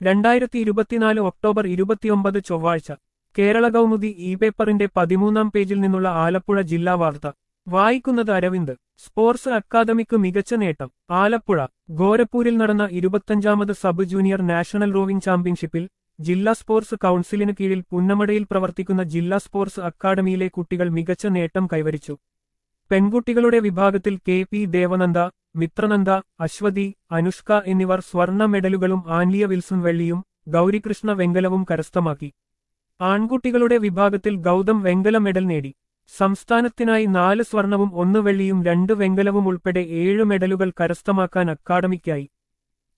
രണ്ടായിരത്തി ഇരുപത്തിനാല് ഒക്ടോബർ ഇരുപത്തിയൊമ്പത് ചൊവ്വാഴ്ച കേരള കൗമുദി ഇ പേപ്പറിന്റെ പതിമൂന്നാം പേജിൽ നിന്നുള്ള ആലപ്പുഴ ജില്ലാ വാർത്ത വായിക്കുന്നത് അരവിന്ദ് സ്പോർട്സ് അക്കാദമിക്ക് മികച്ച നേട്ടം ആലപ്പുഴ ഗോരപ്പൂരിൽ നടന്ന ഇരുപത്തഞ്ചാമത് സബ് ജൂനിയർ നാഷണൽ റോവിംഗ് ചാമ്പ്യൻഷിപ്പിൽ ജില്ലാ സ്പോർട്സ് കൗൺസിലിന് കീഴിൽ പുന്നമടയിൽ പ്രവർത്തിക്കുന്ന ജില്ലാ സ്പോർട്സ് അക്കാദമിയിലെ കുട്ടികൾ മികച്ച നേട്ടം കൈവരിച്ചു പെൺകുട്ടികളുടെ വിഭാഗത്തിൽ കെ പി ദേവനന്ദ മിത്രനന്ദ അശ്വതി അനുഷ്ക എന്നിവർ സ്വർണ്ണ മെഡലുകളും ആൻലിയ വിൽസൺ വെള്ളിയും ഗൗരികൃഷ്ണ വെങ്കലവും കരസ്ഥമാക്കി ആൺകുട്ടികളുടെ വിഭാഗത്തിൽ ഗൗതം വെങ്കല മെഡൽ നേടി സംസ്ഥാനത്തിനായി നാല് സ്വർണവും ഒന്ന് വെള്ളിയും രണ്ട് വെങ്കലവും ഉൾപ്പെടെ ഏഴ് മെഡലുകൾ കരസ്ഥമാക്കാൻ അക്കാദമിക്കായി